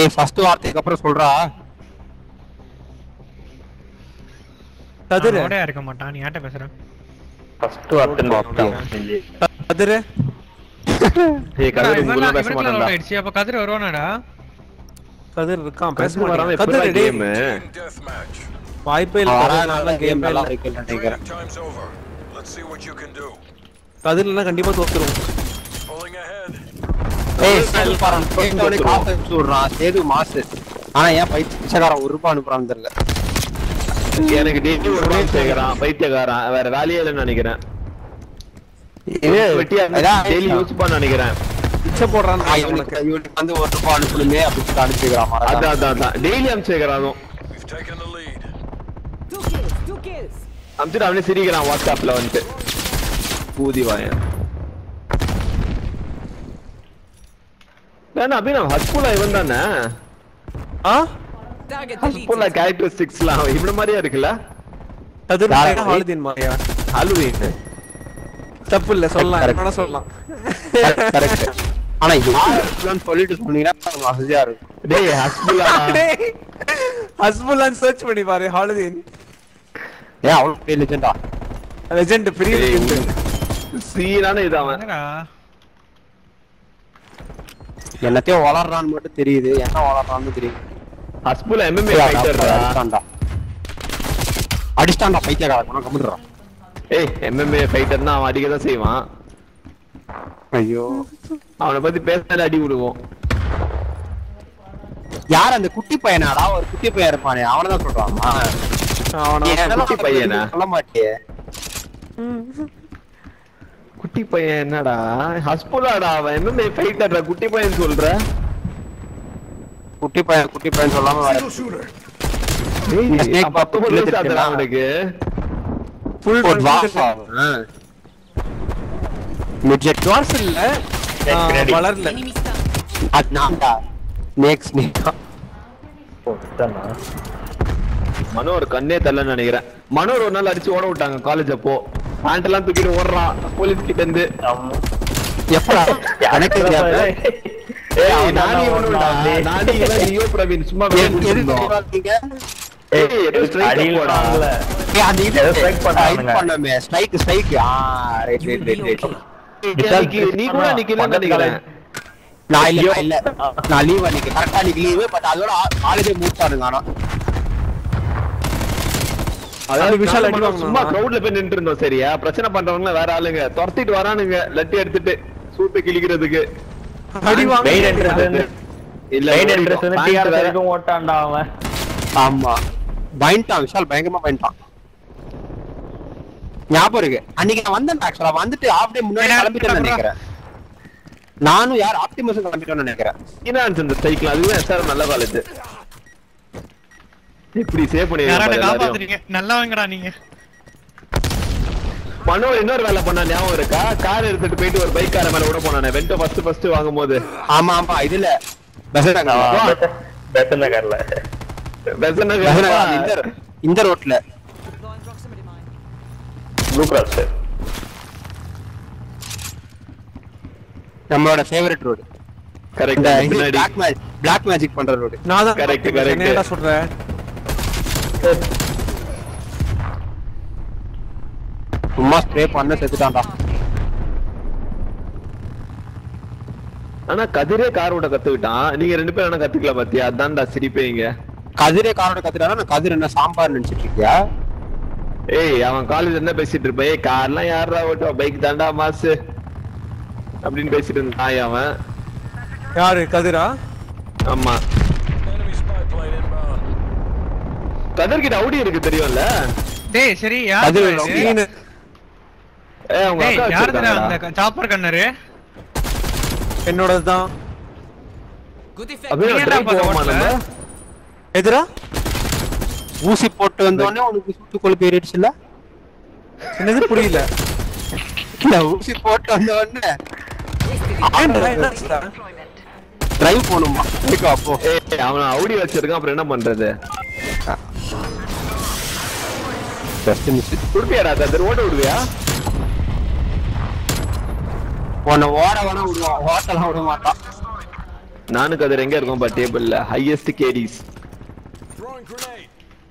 டேய் ஃபர்ஸ்ட் வார்த்தைக்கு அப்புறம் சொல்றா கதிரு அவனோடயா இருக்க மாட்டான் நீ யார்ட்ட பேசுற ஃபர்ஸ்ட் வார்த்தை கதிரு ஏய் கதிர் இவன்லாம் உங்கள பேச இவனுக்குலாம் load மாட்டான்டா ஆயிடுச்சு அப்ப கதிர் வருவானாடா கதிர் இருக்கான் பேச பேச வராம மாட்டான் எப்படா கதிரு டேய் கேம் Deathmatch. வாய்ப்பே இல்ல வராத கதிர் நல்ல கேம் நல்லா இருக்குன்னு நினைக்கிறேன் Training time's over. Let's see what you can do. கதிர்லாம் கண்டிப்பா தோத்துரும் Pulling ahead. ஏய் சேது பாரன் கேட்டவனே காசு அனுப்பிச்சு விடுறான் சேது மாசு ஆனா ஏன் பைத்தியக்காரன் ஒரு ரூபாய் அனுப்புறான்னு தெரியல எனக்கு டெய்லி ஒரு ரூபாய் சேர்க்கறான் பைத்தியக்காரன் வேற வேலையே இல்லைன்னு நினைக்கிறேன் இது வெட்டியா அதான் டெய்லி யூஸ் பண்ண நினைக்கிறேன் பிச்சை போடுறான்னு ஆ, உனக்கு இவனுக்கு இவனுக்கு வந்து ஒரு ரூபாய் அனுப்பணுமே அப்படின்னு அனுப்பிச்சுக்கிறான் அதான் மறக்காம. அதான் அதான் டெய்லி அனுப்பிச்சுக்கிறான் We've taken the lead. Two kills, two kills. அனுப்பிச்சுட்டு அவனே சிரிக்கிறான் வாட்ஸ்அப்ல வந்துட்டு பூதி வாயன் வேணா அபிநவ் ஹஸ்புல்லா இவன் தானே ஆ Target ஹஸ்புல்லா deleted. கேரக்டரிஸ்டிக்ஸ்லாம் இவன மாதிரியா இருக்குல்ல கதிர் யாரு? மாதிரியா, ஹாலிதீன் மாதிரியா ஹாலுவீன் தப்பு இல்ல சொல்லலாம் Correct. என்ன சொல்லலாம் கரெக்ட் ஆனா யாருன்னு சொல்லிட்டு சொன்னீங்கன்னா கொஞ்சம் வசதியா இருக்கும் டேய் ஹஸ்புல்லா ஹஸ்புல்லான்னு சர்ச் பண்ணி பாரு ஹாலிதீன் ஏன் அவ்வளவு பெரிய லெஜெண்டா லெஜெண்ட் பெரிய legend. சீனான இது அவன் என்னடா என்னத்தையும் வளர்றான்னு மட்டும் தெரியுது என்ன வளர்றான்னு தெரியுது ஹஸ்புல்லா எம்எம்ஏ ஏய், ஃபைட்டர்டா அடிச்சிட்டான்டா அடிச்சிட்டான்டா பைத்தியக்காரன் கம்மிடுறான் ஏய் எம்எம்ஏ ஃபைட்டர்னா அவன் அடிக்க தான் செய்வான் ஐயோ அவனை பத்தி பேசினாலே அடி விடுவோம் யார் அந்த குட்டி பையனாடா ஒரு குட்டி பையன் இருப்பானே அவனை தான் சொல்றான் அவனா நீ அதெல்லாம் குட்டி பையனா? சொல்ல மாட்டியே குட்டி பையன் என்னடா ஹஸ்புல்லாடா அவன் எம்எம்ஏ ஃபைட்டர்டா குட்டி பையன் சொல்ற குட்டி பையன் குட்டி பையன் சொல்லாம வேற ஏய், snake அவன் பத்தொன்பது வயசு ஆகுதுடா அவனுக்கு ஃபுல் ஒரு dwarf ஆ? ஆ. Midget. டார்ஸ் இல்ல ஆ, வளரல Enemy stunned. அது நான்டா. Snake, snake. மனோர் கண்ணே தரலன்னு நினைக்கிறேன் மனோர் ஒரு நாள் அடிச்சு ஓட விட்டாங்க காலேஜ் அப்போ பேண்ட் எல்லாம் தூக்கிட்டு ஓடுறான் போலீஸ் கிட்ட இருந்து எப்படா? எனக்கு தெரியாது. ஏய், நானி இவனுடா. நானி இவன், லியோ பிரவீன் சும்மா எது- வெளிய எதுக்கு இருந்தோம். சொல்றீங்க? ஏய், ஏதோ strike up போடா. ஏய், அந்த இது ஏதோ strike இது பண்ணானுங்க. பண்ணோமே, strike, strike. ஆ, right, right, right, right. ஏய், நீ- நீ கூட நிக்கலன்னு நினைக்கிறேன் நான் இல்ல, நான் இல்ல. நான் leave அன்னைக்கு. correct ஆ அன்னைக்கு leave, but அதோட ஆ- college ஏ மூட்டானுங்க ஆனா. அதாவது விஷால் விஷால் அடி வாங்கினானா? சும்மா crowdல போய் நின்று இருந்தோம் சரியா பிரச்சனை பண்றவங்க வேற ஆளுங்க துரத்திட்டு வரானுங்க லட்டி எடுத்துட்டு சூட்டு கிழிக்கிறதுக்கு அடி வாங்க மெயின் என்ட்ரன்ஸ் வந்து இல்ல மெயின் ஓடிட்டோம். என்ட்ரன்ஸ் வந்து Pant டிஆர் வேற. வரைக்கும் ஓட்டான்டா அவன் ஆமா பயன்ட்டான் விஷால் பயங்கரமா பயன்ட்டான் ஞாபகம் இருக்கு அன்னைக்கு நான் வந்தேன் ஆக்சுவலா வந்துட்டு ஆஃப் டே முன்னாடி ஏன்னா, கிளம்பிட்டேன்னு நினைக்கிறேன் நானும் யார் ஆப்டிமஸ் கிளம்பிட்டேன்னு நினைக்கிறேன் ஃபினான்ஸ் இந்த சைக்கிள் அதுவும் எஸ்ஆர் நல்ல காலேஜ் இப்படி சேவ் பண்ணி யாராட்ட வைப்பாரு எல்லாரையும். காப்பாத்துறீங்க நல்லவங்கடா நீங்க மனோ இன்னொரு வேலை பண்ணா ஞாபகம் இருக்கா கார் எடுத்துட்டு போயிட்டு ஒரு பைக் கார மேல விட போனானே வெண்டோ ஃபர்ஸ்ட் ஃபர்ஸ்ட் வாங்கும் போது ஆமா ஆமா இதுல பெசன்ட் பெத்தன கார்ல பெசன்ட் இந்த இந்த ரோட்ல Deploying proximity mine. Blue cross நம்மளோட ஃபேவரட் ரோடு கரெக்ட் இந்த இது பின்னாடி பிளாக் மேஜிக் பிளாக் மேஜிக் பண்ற ரோடு நான் தான் Correct, correct, correct. என்னடா சொல்ற சும்மா ஸ்ப்ரே பண்ண செத்துட்டான்டா ஆனா கதிரே கார் ஓட்ட கத்துக்கிட்டான் நீங்க ரெண்டு பேரும் என்ன கத்துக்கல பாத்தியா அதான்டா சிரிப்பீங்க கதிரே காரோட கத்துட்டானா நான் கதிர் என்ன சாம்பார் நினைச்சிட்டு இருக்கியா ஏய் அவன் காலேஜ் என்ன பேசிட்டு இருப்ப ஏய் கார்லாம் யாரா ஓட்டுவா பைக் தாண்டா மாசு அப்படின்னு பேசிட்டு இருந்தான் அவன் யாரு கதிரா ஆமா Enemy spy plane inbound. கதிர்கிட்ட அவுடி இருக்கு தெரியும்ல டேய் சரி யார் கதிர் இது? ரவுடி. ஏய் அவங்க டேய் அக்கா யாருதுடா அந்த வச்சிருக்காங்கடா. சாப்பர் கண்ணரு என்னோடது தான் Good effect. அப்படியே நீ try ஏன்டா பார்த்த போவோமா ஓட்டல? நம்ம? எதிரா ஊசி போட்டு வந்த உடனே உனக்கு சுட்டு கொழுப்பு ஏறிடுச்சு இல்ல என்னது புரியல இல்ல ஊசி போட்டு வந்த உடனே ஏன்டா, என்னாச்சுடா? டிரைவ் போகணுமா போய்க்கோ அப்போ ஏய் அவன் அவுடி வச்சிருக்கான் அப்புறம் என்ன பண்றது ஜஸ்ட் மிஸ் குடுப்பியாடா கதிர் ஓட்ட விடுவியா உன்னை ஓட வேணா விடுவான் ஓட்டலாம் விட மாட்டான் நானும் கதிர் எங்க இருக்கோம் பா டேபிள்ல ஹையஸ்ட் கேரிஸ் Throwing grenade.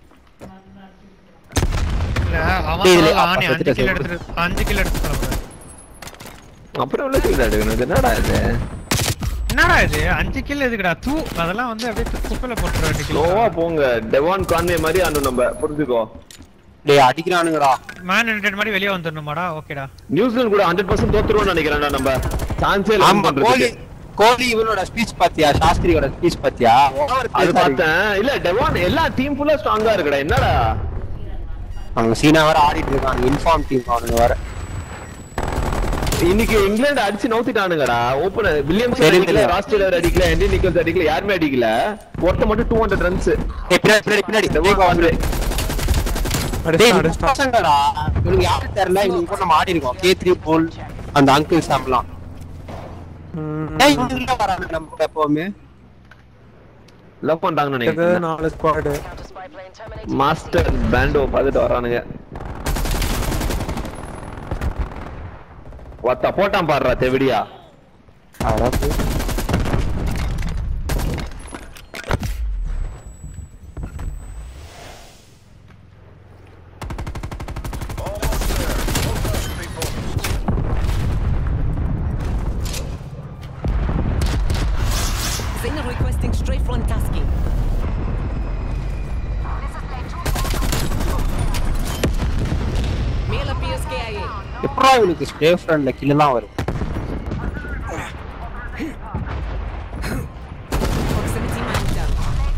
இல்ல அவன் இதுல சொல்லலாம், அப்பா நீ அஞ்சு செத்துட்ட கில் சொல்லு. எடுத்து அஞ்சு கில் எடுத்து சொல்லக்கூடாது. அப்புறம் எவ்வளவு கில் எடுக்கணும் இது என்னடா இது என்னடா இது அஞ்சு கில் எதுக்குடா தூ அதெல்லாம் வந்து அப்படியே கு- குப்பையில போட்டுற வேண்டிய ஸ்லோவா போங்க டெவான் கான்வே மாதிரி ஆடணும் நம்ம புரிஞ்சுக்கோ டேய் அடிக்கிறானுங்கடா மேன் யுனைடெட் மாதிரி வெளியே வந்துடணுமாடா ஓகேடா நியூசிலாந்து கூட ஹண்ட்ரட் பர்சன்ட் தோத்துருவோம்னு நினைக்கிறேன்டா நம்ம சான்ஸே இல்ல ஆமா கோலி கோலி இவனோட ஸ்பீச் பாத்தியா சாஸ்திரியோட ஸ்பீச் பாத்தியா அது பார்த்தேன் இல்ல டெவான் எல்லா டீம் ஃபுல்லா ஸ்ட்ராங்கா இருக்குடா என்னடா அவங்க சீனா வேற ஆடிட்டு இருக்காங்க இன்ஃபார்ம் டீம் அவனுங்க வேற இன்னைக்கு இங்கிலாந்து அடிச்சு நவுத்திட்டானுங்கடா ஓபன் வில்லியம்ஸ் சரி, அடிக்கல தெரியும். ராஸ்டேலர் அடிக்கல ஹென்ரி நிக்கல்ஸ் அடிக்கல யாருமே அடிக்கல ஒருத்த மட்டும் டூ ஹண்ட்ரட் ரன்ஸ் ஏய், பின்னாடி பின்னாடி பின்னாடி டெவான் கான்வே டேய், அடிச்சிட்டான் இவனுங்க அடிச்சிட்டான் பசங்கடா இவனுக்கு யாரும் தெரியல இவனுக்கு கூட நம்ம ஆடி இருக்கோம் கே த்ரீ போல் அந்த அங்கிள் சாம்லாம் ஏன் இவனுங்க வராங்க நம்ம கூட எப்பவுமே லவ் பண்றாங்கன்னு இது நினைக்கிறேன் நாலு ஸ்குவாடு மாஸ்டர் பேண்டோ பார்த்துட்டு வரானுங்க ஒத்த போட்டான் பாடுறா தெவிடியா Almost there. Focus, people. Signal requesting strafe front tasking. Mail appears KIA. எப்படா இவனுக்கு ஸ்டே ஃப்ரெண்ட்ல கில்லாம் வரும் Proximity man down.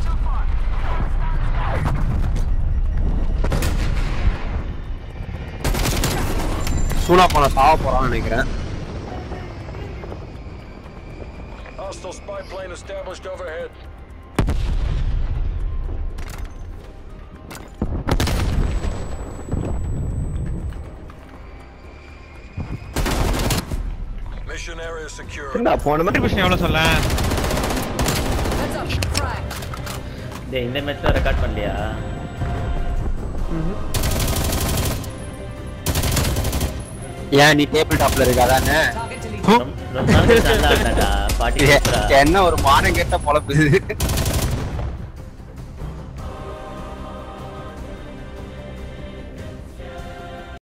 சூனா போன சாவ போறான்னு நினைக்கிறேன் Hostile spy plane established overhead. Mission area secure. என்ன போன மாதிரி விஷயம் எவ்வளவு சொல்ல Heads up. Frag. டேய் இந்த மேட்ச்ல ரெக்கார்ட் பண்ணலையா ஏன் நீ டேபிள் டாப்ல இருக்க அதானே Target deleted. ஹு. ரொம்ப ரொம்ப நாள் கழிச்சு நல்லா இருந்தாடா பாட்டி என்ன ஒரு மானம் கெட்ட பொழப்பு இது